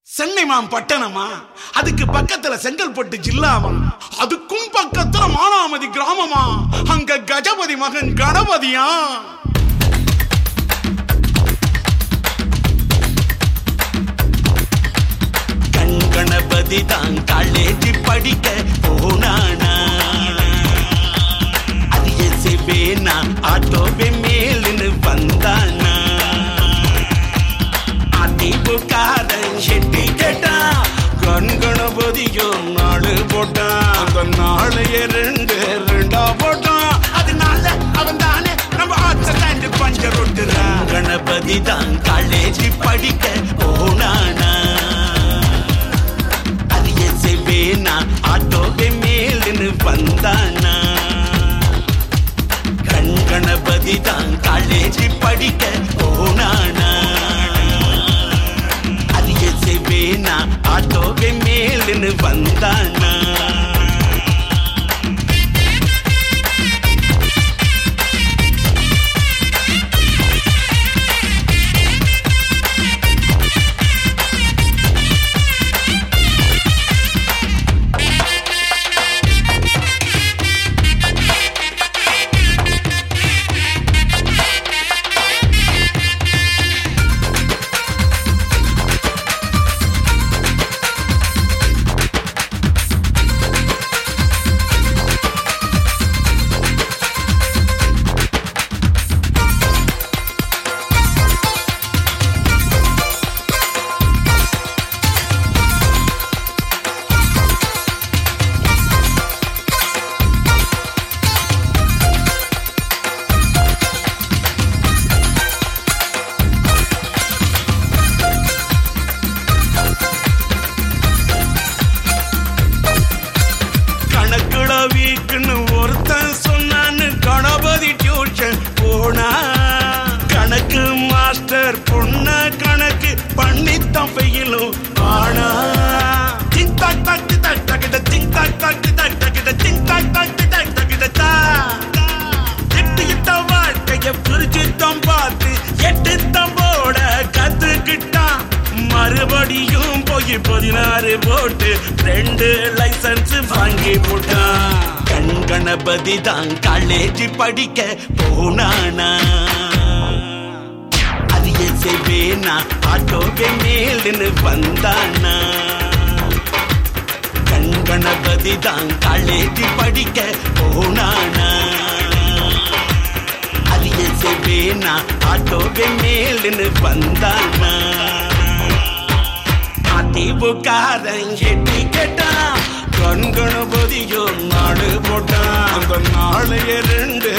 சென்னைமாம் பட்டணமா அதுக்கு பக்கத்துல செங்கல்பட்டு ஜில்லாமா அதுக்கும் பக்கத்துல மானாமதி கிராமமா அங்க கஜபதி மகன் கணபதியா கண் கணபதி தான் காலேஜ் படிக்க போனானா அது எசைவேனா ஆட்டோவே மேலுன்னு வந்தானா அதிமுகாரன் செட்டி கேட்டான் கண் கணபதியோ நாடு போட்டான் அந்த நாளைய ரெண்டு ரெண்டா போட்டான் அதனால அவன் தானே நம்ம ஆத்த ஸ்டாண்டு பஞ்சர் ஒட்டுறான் கணபதி தான் காலேஜ் படிக்க போனானா அது எசைவேனா ஆட்டோவே மேலுன்னு வந்தானா கண் கணபதி தான் காலேஜ் படிக்க போனானா அது எசைவேனா ஆட்டோவே மேலுன்னு வந்தானா கணக்குட வீக்குன்னு ஒருத்தன் சொன்னான்னு கணபதி டியூஷன் போனா கணக்கு மாஸ்டர் பொண்ண கணக்கு பண்ணித்தான் பெயிலும் ஆனா டிங் டாக் டாக் டி டாக் டாக்கிட்ட டிங் டாக் டாக் டி டாக் டாக்கிட்ட டிங் டாக் டாக் டி டாக் டாக்கிட்ட தா எட்டு இட்ட வாழ்க்கைய பிரிச்சுத்தான் பார்த்து எட்டு தம்போட கத்துக்கிட்டான் மறுபடியும் போய் பதினாறு போட்டு ரெண்டு லைசன்ஸ் வாங்கி போட்டான் கண் கணபதி தான் காலேஜ் படிக்க போனானா அது எசைவேனா ஆட்டோவே மேலுன்னு வந்தானா கண் கணபதி தான் காலேஜ் படிக்க போனானா அது எசைவேனா ஆட்டோவே மேலுன்னு வந்தானா அதிமுகாரன் எட்டி கேட்டான் கண் கணபதியோ நாடு போட்டான் அந்த நாளைய ரெண்டு